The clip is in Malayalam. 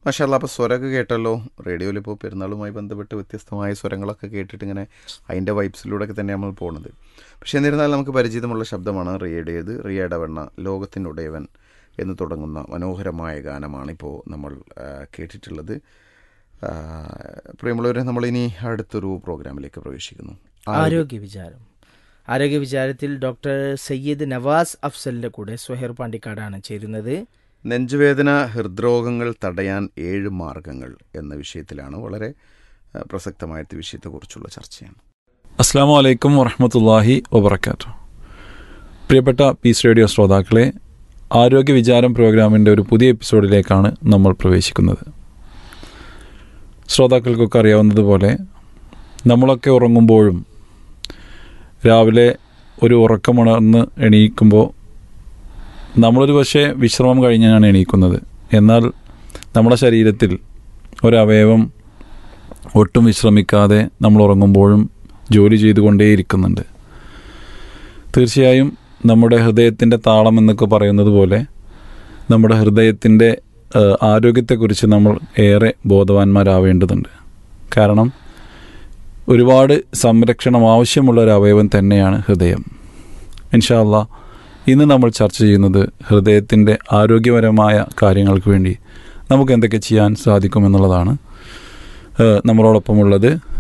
മഷാല്ല അപ്പോൾ സ്വരമൊക്കെ കേട്ടല്ലോ റേഡിയോയിൽ ഇപ്പോൾ പെരുന്നാളുമായി ബന്ധപ്പെട്ട് വ്യത്യസ്തമായ സ്വരങ്ങളൊക്കെ കേട്ടിട്ട് ഇങ്ങനെ അതിൻ്റെ വൈബ്സിലൂടെയൊക്കെ തന്നെ നമ്മൾ പോകുന്നത് പക്ഷേ എന്നിരുന്നാൽ നമുക്ക് പരിചിതമുള്ള ശബ്ദമാണ് റിയയുടേത് റിയ ഇടവണ്ണ ലോകത്തിനുടയവൻ എന്ന് തുടങ്ങുന്ന മനോഹരമായ ഗാനമാണ് ഇപ്പോൾ നമ്മൾ ആ, കേട്ടിട്ടുള്ളത് ആ, പ്രിയമുള്ളവരെ നമ്മളിനി അടുത്തൊരു പ്രോഗ്രാമിലേക്ക് പ്രവേശിക്കുന്നു ആരോഗ്യ വിചാരം ആരോഗ്യ വിചാരത്തിൽ ഡോക്ടർ സയ്യിദ് നവാസ് അഫ്സലിന്റെ കൂടെ സുഹേർ പാണ്ടിക്കാടാണ് ചേരുന്നത് നെഞ്ചുവേദന ഹൃദ്രോഗങ്ങൾ തടയാൻ ഏഴ് മാർഗങ്ങൾ എന്ന വിഷയത്തിലാണ് വളരെ ആ, പ്രസക്തമായിട്ട് വിഷയത്തെക്കുറിച്ചുള്ള ചർച്ചയാണ് അസ്സാം വലൈക്കും വറഹമത്തല്ലാഹി വബർക്കാത്തു പ്രിയപ്പെട്ട പീസ് റേഡിയോ ശ്രോതാക്കളെ ആരോഗ്യ വിചാരം പ്രോഗ്രാമിൻ്റെ ഒരു പുതിയ എപ്പിസോഡിലേക്കാണ് നമ്മൾ പ്രവേശിക്കുന്നത് ശ്രോതാക്കൾക്കൊക്കെ അറിയാവുന്നതുപോലെ നമ്മളൊക്കെ ഉറങ്ങുമ്പോഴും രാവിലെ ഒരു ഉറക്കമുണർന്ന് എണീക്കുമ്പോൾ നമ്മളൊരു പക്ഷേ വിശ്രമം കഴിഞ്ഞാണ് എണീക്കുന്നത് എന്നാൽ നമ്മുടെ ശരീരത്തിൽ ഒരവയവം ഒട്ടും വിശ്രമിക്കാതെ നമ്മൾ ഉറങ്ങുമ്പോഴും ജോലി ചെയ്തുകൊണ്ടേയിരിക്കുന്നുണ്ട് തീർച്ചയായും നമ്മുടെ ഹൃദയത്തിൻ്റെ താളം എന്നൊക്കെ പറയുന്നത് പോലെ നമ്മുടെ ഹൃദയത്തിൻ്റെ ഏഹ്, ആരോഗ്യത്തെക്കുറിച്ച് നമ്മൾ ഏറെ ബോധവാന്മാരാവേണ്ടതുണ്ട് കാരണം ഒരുപാട് സംരക്ഷണം ആവശ്യമുള്ള ഒരു അവയവം തന്നെയാണ് ഹൃദയം ഇൻഷാല്ല ഇന്ന് നമ്മൾ ചർച്ച ചെയ്യുന്നത് ഹൃദയത്തിൻ്റെ ആരോഗ്യപരമായ കാര്യങ്ങൾക്ക് വേണ്ടി നമുക്ക് എന്തൊക്കെ ചെയ്യാൻ സാധിക്കുമെന്നുള്ളതാണ് ഏഹ്, നമ്മളോടൊപ്പമുള്ളത്